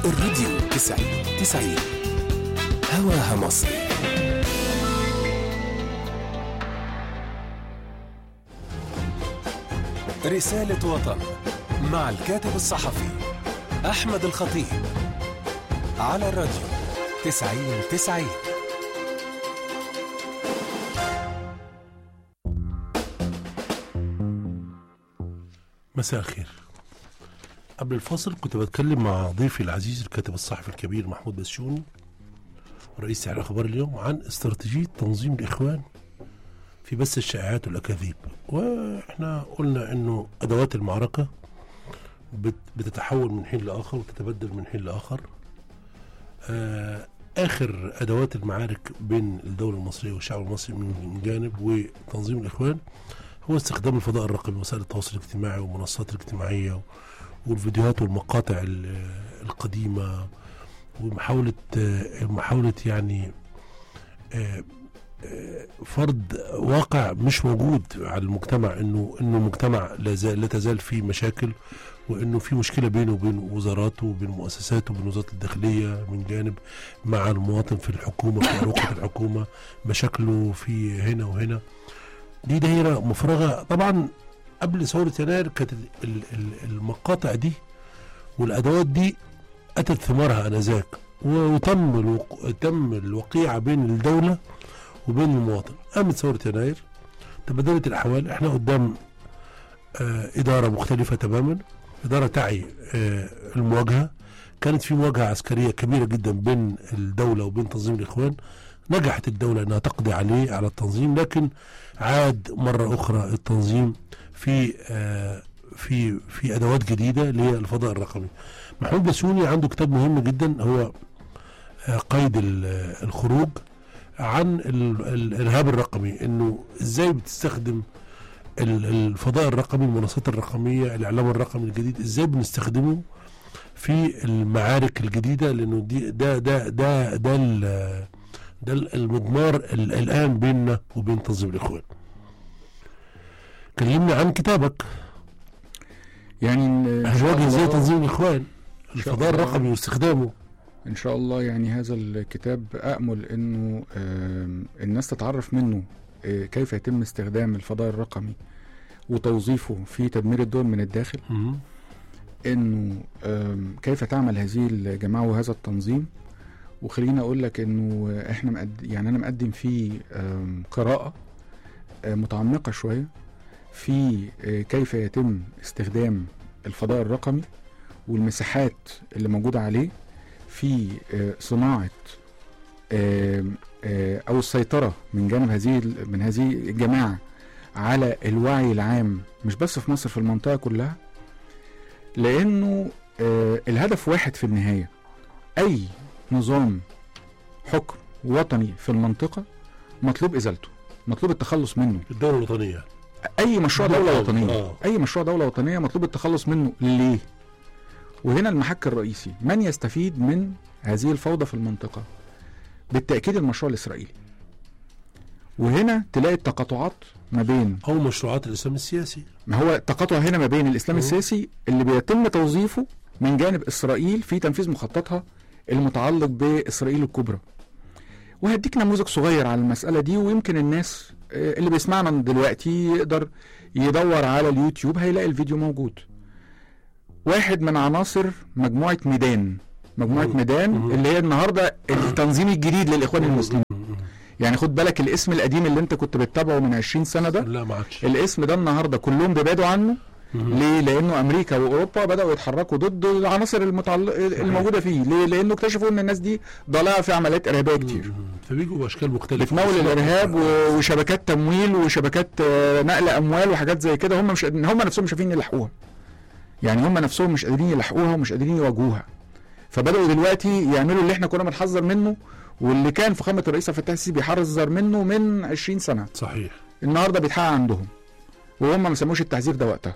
الراديو تسعين تسعين هواها مصري رسالة وطن مع الكاتب الصحفي أحمد الخطيب على الراديو تسعين تسعين مساء الخير قبل الفاصل كنت بتكلم مع ضيفي العزيز الكاتب الصحفي الكبير محمود بسيوني رئيس تحرير اخبار اليوم عن استراتيجيه تنظيم الاخوان في بث الشائعات والاكاذيب واحنا قلنا انه ادوات المعركه بت- بتتحول من حين لاخر وتتبدل من حين لاخر آه اخر ادوات المعارك بين الدوله المصريه والشعب المصري من جانب وتنظيم الاخوان هو استخدام الفضاء الرقمي وسائل التواصل الاجتماعي والمنصات الاجتماعيه والفيديوهات والمقاطع ال- القديمه ومحاوله آه، محاوله يعني آه، آه، فرض واقع مش موجود على المجتمع انه انه المجتمع لا زال لا تزال فيه مشاكل وانه في مشكله بينه وبين وزاراته وبين مؤسساته وبين وزاره الداخليه من جانب مع المواطن في الحكومه في اروقه الحكومه مشاكله في هنا وهنا دي دايره مفرغه طبعا قبل ثوره يناير كانت ال- ال- ال- المقاطع دي والادوات دي اتت ثمارها انذاك وتم الوق... تم الوقيعه بين الدوله وبين المواطن قامت ثوره يناير تبدلت الاحوال احنا قدام آه اداره مختلفه تماما اداره تعي آه المواجهه كانت في مواجهه عسكريه كبيره جدا بين الدوله وبين تنظيم الاخوان نجحت الدوله انها تقضي عليه على التنظيم لكن عاد مره اخرى التنظيم في آه في في ادوات جديده اللي هي الفضاء الرقمي محمود بسيوني عنده كتاب مهم جدا هو آه، قيد ال- آه، الخروج عن ال- ال- الارهاب الرقمي انه ازاي بتستخدم ال- الفضاء الرقمي المنصات الرقميه الاعلام الرقمي الجديد ازاي بنستخدمه في المعارك الجديده لانه دي ده ده ده ده ال- ده المضمار ال- الان بيننا وبين تنظيم الاخوان كلمني عن كتابك يعني إن- إن شاء هنواجه ازاي الله- تنظيم الاخوان إن شاء الفضاء الله. الرقمي واستخدامه ان شاء الله يعني هذا الكتاب امل انه آم، الناس تتعرف منه آه، كيف يتم استخدام الفضاء الرقمي وتوظيفه في تدمير الدول من الداخل مم. انه آم، كيف تعمل هذه الجماعه وهذا التنظيم وخليني اقول لك انه احنا مقد... يعني انا مقدم فيه آم، قراءه آه، متعمقه شويه في آه، كيف يتم استخدام الفضاء الرقمي والمساحات اللي موجوده عليه في آه، صناعه آم، آه، او السيطره من جانب هذه ال- من هذه الجماعه على الوعي العام مش بس في مصر في المنطقه كلها لانه آه، الهدف واحد في النهايه اي نظام حكم وطني في المنطقه مطلوب ازالته مطلوب التخلص منه الدوله الوطنيه اي مشروع دوله آه. وطنيه اي مشروع دوله وطنيه مطلوب التخلص منه ليه وهنا المحك الرئيسي من يستفيد من هذه الفوضى في المنطقه بالتاكيد المشروع الاسرائيلي وهنا تلاقي التقاطعات ما بين او مشروعات الاسلام السياسي ما هو التقاطع هنا ما بين الاسلام مم. السياسي اللي بيتم توظيفه من جانب اسرائيل في تنفيذ مخططها المتعلق باسرائيل الكبرى وهديك نموذج صغير على المساله دي ويمكن الناس آه، اللي بيسمعنا دلوقتي يقدر يدور على اليوتيوب هيلاقي الفيديو موجود واحد من عناصر مجموعه ميدان مجموعه مم. ميدان مم. اللي هي النهارده التنظيم الجديد للاخوان المسلمين يعني خد بالك الاسم القديم اللي انت كنت بتتابعه من 20 سنه ده لا ما عادش الاسم ده النهارده كلهم بيبعدوا عنه مم. ليه؟ لانه امريكا واوروبا بداوا يتحركوا ضد العناصر المتعلق الموجوده فيه، ليه؟ لانه اكتشفوا ان الناس دي ضالعه في عمليات ارهابيه كتير. مم. فبيجوا باشكال مختلفه بتمول الارهاب و- وشبكات تمويل وشبكات آه، نقل اموال وحاجات زي كده هم مش قادرين- هم نفسهم مش عارفين يلحقوها. يعني هم نفسهم مش قادرين يلحقوها ومش قادرين يواجهوها. فبداوا دلوقتي يعملوا اللي احنا كنا بنحذر منه واللي كان فخامه الرئيس عبد الفتاح السيسي بيحذر منه من 20 سنه. صحيح النهارده بيتحقق عندهم وهم ما سموش التحذير ده وقتها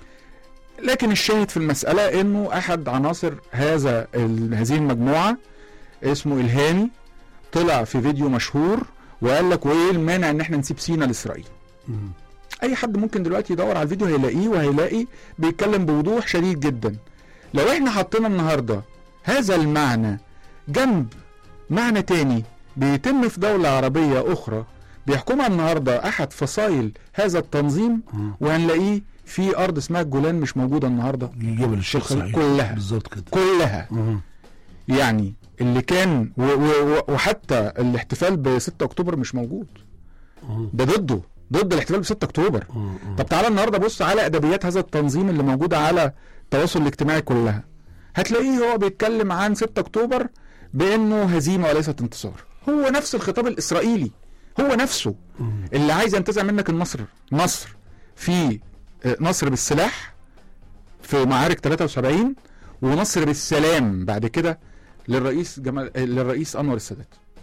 لكن الشاهد في المسألة انه احد عناصر هذا ال- هذه المجموعة اسمه الهاني طلع في فيديو مشهور وقال لك وايه المانع ان احنا نسيب سينا لاسرائيل مم. اي حد ممكن دلوقتي يدور على الفيديو هيلاقيه وهيلاقي بيتكلم بوضوح شديد جدا لو احنا حطينا النهارده هذا المعنى جنب معنى تاني بيتم في دولة عربية أخرى بيحكمها النهاردة أحد فصائل هذا التنظيم مم. وهنلاقيه في أرض اسمها الجولان مش موجودة النهاردة جبل الشيخ الخليج صحيح كلها. بالظبط كده كلها مم. يعني اللي كان و و و وحتى الاحتفال ب 6 أكتوبر مش موجود مم. ده ضده ضد الاحتفال ب 6 أكتوبر مم. طب تعالى النهارده بص على ادبيات هذا التنظيم اللي موجوده على التواصل الاجتماعي كلها هتلاقيه هو بيتكلم عن 6 اكتوبر بانه هزيمه وليست انتصار هو نفس الخطاب الاسرائيلي هو نفسه مم. اللي عايز ينتزع منك النصر نصر في آه، نصر بالسلاح في معارك 73 ونصر بالسلام بعد كده للرئيس جمال آه، للرئيس انور السادات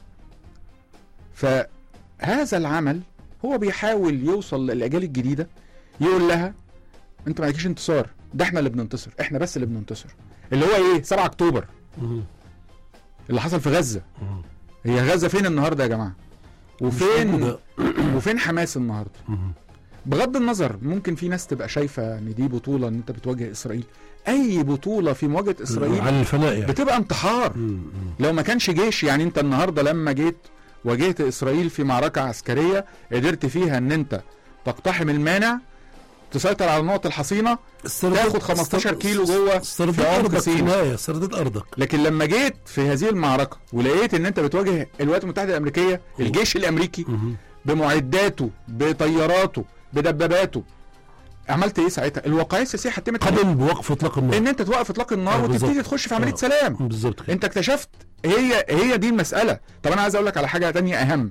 فهذا العمل هو بيحاول يوصل للاجيال الجديده يقول لها انت ما عليكيش انتصار ده احنا اللي بننتصر احنا بس اللي بننتصر اللي هو ايه 7 اكتوبر مم. اللي حصل في غزه مم. هي غزه فين النهارده يا جماعه مش وفين موجودة. وفين حماس النهارده مم. بغض النظر ممكن في ناس تبقى شايفه ان دي بطوله ان انت بتواجه اسرائيل اي بطوله في مواجهه اسرائيل على الفناء يعني بتبقى انتحار مم. مم. لو ما كانش جيش يعني انت النهارده لما جيت واجهت اسرائيل في معركه عسكريه قدرت فيها ان انت تقتحم المانع تسيطر على النقط الحصينه استردت- تاخد 15 استردت- كيلو جوه استردت في عمق ارضك في سيناء. النهايه استردت ارضك لكن لما جيت في هذه المعركه ولقيت ان انت بتواجه الولايات المتحده الامريكيه الجيش الامريكي مم. بمعداته بطياراته بدباباته عملت ايه ساعتها الواقعيه السياسيه هتتم قبل بوقف اطلاق النار ان انت توقف اطلاق النار آه، وتبتدي بالظبط. تخش في عمليه آه. سلام بالظبط كده انت اكتشفت هي هي دي المساله طب انا عايز اقول لك على حاجه تانية اهم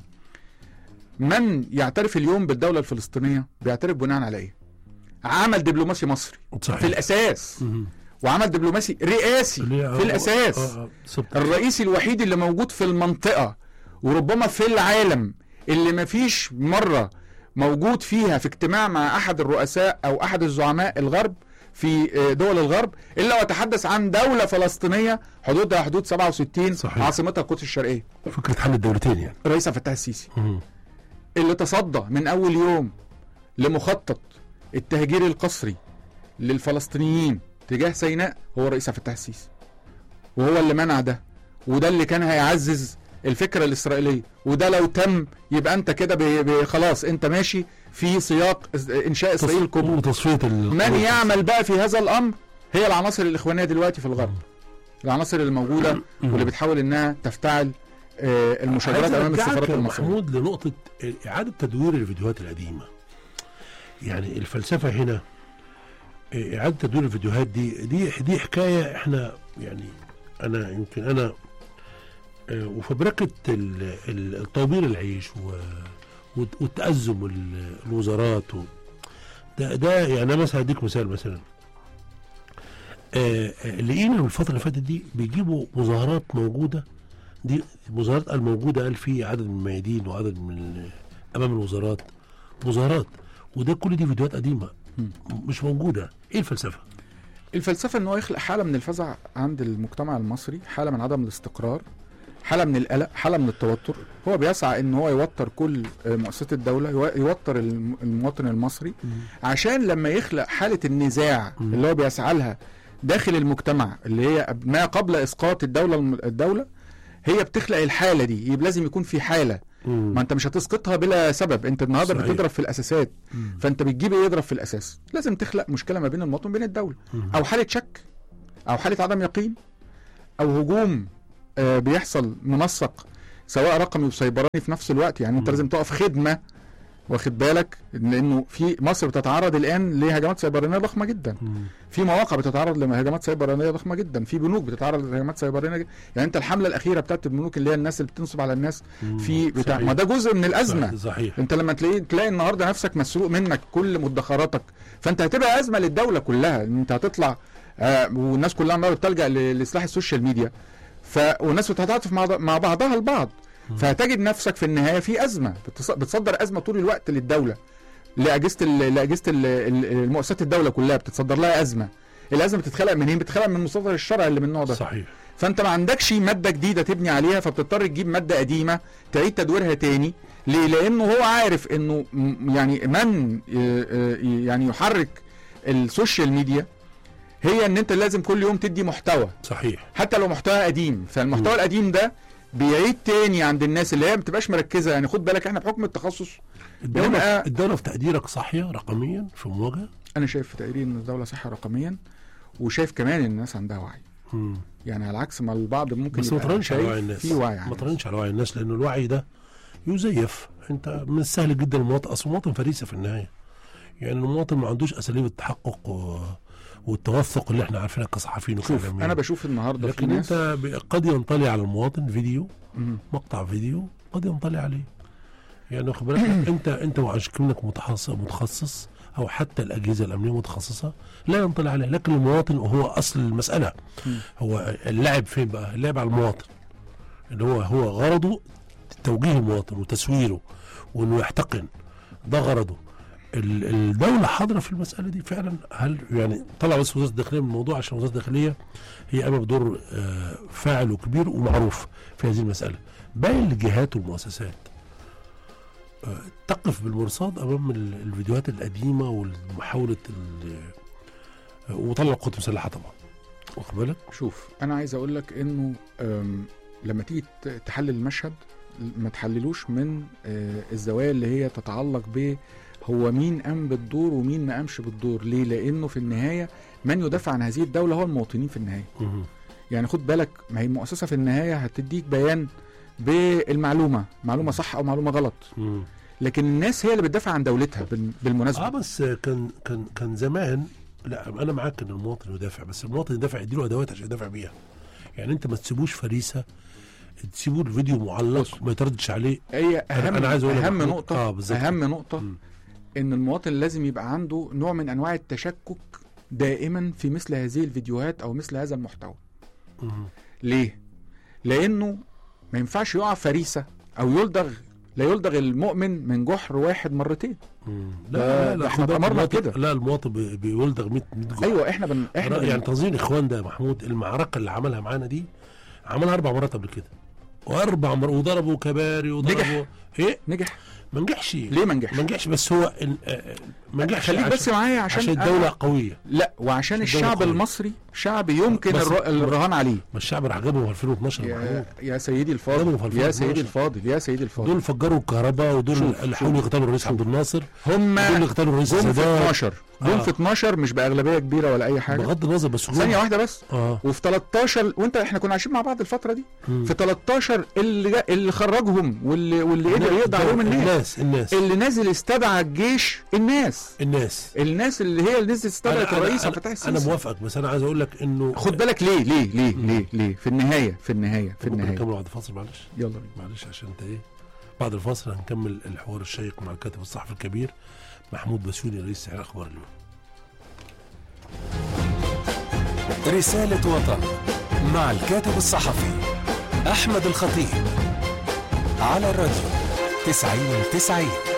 من يعترف اليوم بالدوله الفلسطينيه بيعترف بناء على ايه عمل دبلوماسي مصري صحيح في الاساس مم. وعمل دبلوماسي رئاسي اللي- في الاساس آه، آه، بالظبط. الرئيس الوحيد اللي موجود في المنطقه وربما في العالم اللي مفيش مره موجود فيها في اجتماع مع احد الرؤساء او احد الزعماء الغرب في آه، دول الغرب الا وتحدث عن دوله فلسطينيه حدودها حدود 67 صحيح. عاصمتها القدس الشرقيه فكره حل الدولتين يعني الرئيس عبد الفتاح السيسي مم. اللي تصدى من اول يوم لمخطط التهجير القسري للفلسطينيين تجاه سيناء هو الرئيس عبد الفتاح السيسي وهو اللي منع ده وده اللي كان هيعزز الفكره الاسرائيليه وده لو تم يبقى انت كده بي- بي- خلاص انت ماشي في سياق إس- انشاء اسرائيل الكبرى وتصفيه ال- من يعمل بقى في هذا الامر هي العناصر الاخوانيه دلوقتي في الغرب العناصر اللي موجوده واللي بتحاول انها تفتعل آه، المشاجرات عايز امام أرجعك السفارات يا المصريه محمود لنقطة إعادة تدوير الفيديوهات القديمة يعني الفلسفة هنا إيه، إعادة تدوير الفيديوهات دي دي دي حكاية إحنا يعني أنا يمكن أنا آه، وفبركة ال- ال- الطوابير العيش و- والت- والتأزم ال- الوزارات و ده ده يعني أنا مثلا هديك مثال مثلا آه، آه، لقينا من الفترة اللي فاتت دي بيجيبوا مظاهرات موجودة دي مظاهرات قال موجودة قال في عدد من الميادين وعدد من ال- أمام الوزارات مظاهرات وده كل دي فيديوهات قديمة مم. مش موجودة إيه الفلسفة؟ الفلسفه ان هو يخلق حاله من الفزع عند المجتمع المصري حاله من عدم الاستقرار حاله من القلق حاله من التوتر هو بيسعى ان هو يوتر كل آه، مؤسسات الدوله يو- يوتر الم- المواطن المصري عشان لما يخلق حاله النزاع مم. اللي هو بيسعى لها داخل المجتمع اللي هي ما قبل اسقاط الدوله الم- الدوله هي بتخلق الحاله دي يبقى لازم يكون في حاله ما انت مش هتسقطها بلا سبب انت النهارده صحيح. بتضرب في الاساسات مم. فانت بتجيب ايه يضرب في الاساس لازم تخلق مشكله ما بين المواطن وبين الدوله مم. او حاله شك او حاله عدم يقين او هجوم آه، بيحصل منسق سواء رقمي وسيبراني في نفس الوقت يعني انت مم. لازم تقف خدمه واخد بالك لانه في مصر بتتعرض الان لهجمات سيبرانيه ضخمه جدا مم. في مواقع بتتعرض لهجمات سيبرانيه ضخمه جدا في بنوك بتتعرض لهجمات سيبرانيه جدا. يعني انت الحمله الاخيره بتاعت البنوك اللي هي الناس اللي بتنصب على الناس مم. في بتاع صحيح. ما ده جزء من الازمه صحيح. صحيح انت لما تلاقي تلاقي النهارده نفسك مسروق منك كل مدخراتك فانت هتبقى ازمه للدوله كلها ان انت هتطلع آه والناس كلها عماله بتلجا ل- لسلاح السوشيال ميديا ف والناس بتتعاطف مع مع بعضها البعض فهتجد نفسك في النهايه في ازمه بتص- بتصدر ازمه طول الوقت للدوله لاجهزه ال- لاجهزه ال- ال- المؤسسات الدوله كلها بتتصدر لها ازمه الازمه بتتخلق منين بتتخلق من مصدر الشرع اللي من النوع ده صحيح فانت ما عندكش ماده جديده تبني عليها فبتضطر تجيب ماده قديمه تعيد تدويرها تاني ليه؟ لانه هو عارف انه م- يعني من ي- ي- يعني يحرك السوشيال ميديا هي ان انت لازم كل يوم تدي محتوى صحيح حتى لو محتوى قديم فالمحتوى مم. القديم ده بيعيد تاني عند الناس اللي هي ما بتبقاش مركزه يعني خد بالك احنا بحكم التخصص الدولة يبقى- الدولة في تقديرك صاحية رقميا في المواجهة انا شايف في تقرير ان الدوله صحه رقميا وشايف كمان ان الناس عندها وعي مم. يعني على عكس ما البعض ممكن بس ما يبقى ترنش على شايف وعي الناس في وعي ما عن ترنش على وعي الناس لأن الوعي ده يزيف أنت من السهل جدا المواطن أصل المواطن فريسة في النهاية يعني المواطن ما عندوش أساليب التحقق و... والتوثق اللي احنا عارفينها كصحفيين شوف وكإعلاميين. انا بشوف النهارده في لكن ناس انت ب- قد ينطلي على المواطن فيديو مم. مقطع فيديو قد ينطلي عليه يعني واخد بالك انت انت وعشان كونك متخصص متخصص او حتى الاجهزه الامنيه متخصصه لا ينطلي عليه لكن المواطن وهو اصل المساله مم. هو اللعب فين بقى؟ اللعب على المواطن اللي هو هو غرضه توجيه المواطن وتسويره وانه يحتقن ده غرضه ال- الدولة حاضرة في المسألة دي فعلا هل يعني طلع بس وزارة الداخلية من الموضوع عشان وزارة الداخلية هي قامت بدور آه، فاعل وكبير ومعروف في هذه المسألة باقي الجهات والمؤسسات آه، تقف بالمرصاد أمام ال- الفيديوهات القديمة ومحاولة ال- آه، وطلع القوات المسلحة طبعا واخد بالك؟ شوف انا عايز اقول لك انه أم، لما تيجي ت- تحلل المشهد ما تحللوش من آه، الزوايا اللي هي تتعلق ب هو مين قام بالدور ومين ما قامش بالدور ليه لانه في النهايه من يدافع عن هذه الدوله هو المواطنين في النهايه مهم. يعني خد بالك ما هي المؤسسه في النهايه هتديك بيان بالمعلومه معلومه صح او معلومه غلط مم. لكن الناس هي اللي بتدافع عن دولتها بال- بالمناسبه اه بس كان كان كان زمان لا انا معاك ان المواطن يدافع بس المواطن يدافع يديله ادوات عشان يدافع بيها يعني انت ما تسيبوش فريسه تسيبوا الفيديو معلق ما تردش عليه هي أنا- اهم أنا عايز أقول اهم لمحمود- نقطه آه، بالظبط. اهم نقطه مم. ان المواطن لازم يبقى عنده نوع من انواع التشكك دائما في مثل هذه الفيديوهات او مثل هذا المحتوى مم. ليه لانه ما ينفعش يقع فريسه او يلدغ لا يلدغ المؤمن من جحر واحد مرتين مم. ده- لا لا ده لا إحنا خد بالك أمرنا المواطن- كده. لا المواطن بي- بيولدغ 100 100 جحر ايوه احنا بن... احنا بن... يعني تنظيم الاخوان ده يا محمود المعركه اللي عملها معانا دي عملها اربع مرات قبل كده واربع مرات وضربوا كباري وضربوا ايه نجح ما نجحش ليه ما نجحش ما نجحش بس هو ال- آه، ما نجحش خليك بس عشان- معايا عشان, عشان الدوله قويه لا وعشان عشان الدولة الشعب قوية. المصري شعب يمكن بس- الر... الرهان عليه ما الشعب راح جابهم في 2012 يا محمود يا, يا سيدي جابهم الفاضل في يا 2012. سيدي الفاضل يا سيدي الفاضل دول فجروا الكهرباء ودول شوف، اللي حاولوا شوف، يقتلوا الرئيس عبد الناصر هم دول اللي اقتلوا الرئيس جم في السادات 12 جم آه. في 12 مش باغلبيه كبيره ولا اي حاجه بغض النظر بس هم- ثانيه واحده بس اه وفي 13 وانت احنا كنا عايشين مع بعض الفتره دي مم. في 13 اللي جا اللي خرجهم واللي واللي قدر يقضي عليهم الناس الناس الناس اللي نازل استدعى الجيش الناس الناس الناس اللي هي اللي نزلت استدعت أنا- الرئيس أنا- عبد الفتاح انا السيسي موافقك بس انا عايز اقول لك انه خد بالك ليه ليه ليه ليه ليه في النهايه في النهايه في ممكن النهايه نكمل بعد الفاصل معلش يلا بينا معلش عشان انت ايه بعد الفاصل هنكمل الحوار الشيق مع الكاتب الصحفي الكبير محمود بسيوني رئيس تحرير اخبار اليوم رسالة وطن مع الكاتب الصحفي أحمد الخطيب على الراديو تسعين تسعين